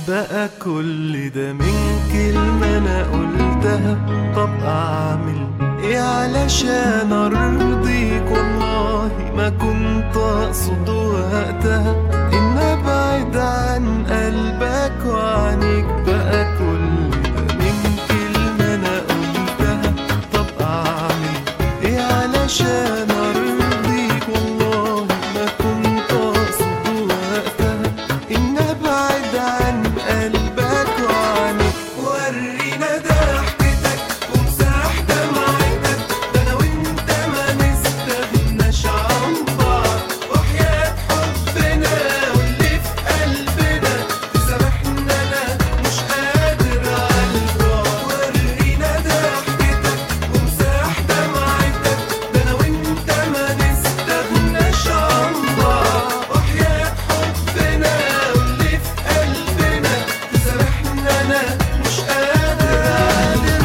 بقى كل ده من كلمة أنا قلتها طب أعمل إيه علشان أرضيك والله ما كنت أقصد وقتها إن أبعد عن قلبك وعنيك بقى كل ده من كلمة أنا قلتها طب أعمل إيه علشان أرضيك والله ما كنت أقصد وقتها إن أبعد عن قلبك وعنيك ورينا ضحكتك ومساح دمعتك ده أنا وأنت ما نستغناش عن بعض وحياة حبنا واللي في قلبنا تسامحنا أنا مش قادر على البعد ورينا ضحكتك ومساح دمعتك ده أنا وأنت ما نستغناش عن بعض وحياة حبنا واللي في قلبنا تسامحنا أنا مش قادر على البعد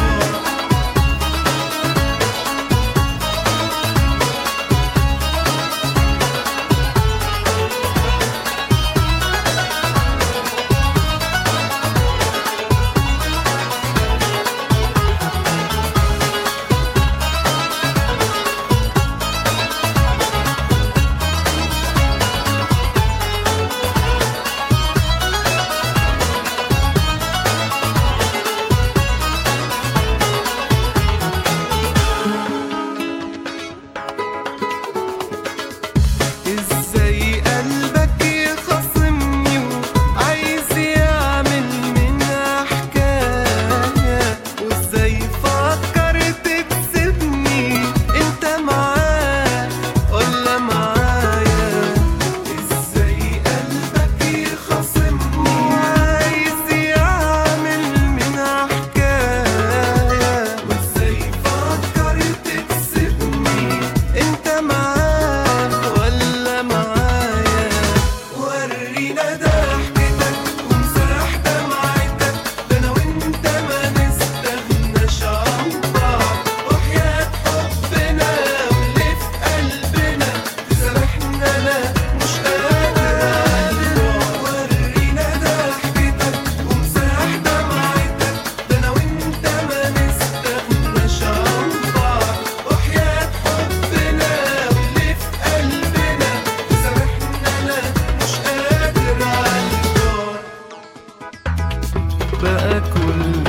ازاي قلبك يخاصمني وعايز يعمل منها حكاية وازاي فكرت تسيبني انت معاه ولا معايا ازاي قلبك يخاصمني وعايز يعمل منها حكاية وازاي فكرت تسيبني انت معاه ولا معايا ورينا ضحكتك ومسرح دمعتك ده انا وانت ما نستغناش عن بعض وحياة حبنا واللي في قلبنا تسامحنا انا مش قادر على البعد ورينا ضحكتك ومسرح دمعتك ده انا وانت ما نستغناش عن بعض وحياة حبنا واللي في قلبنا تسامحنا انا مش قادر على البعد بقى كل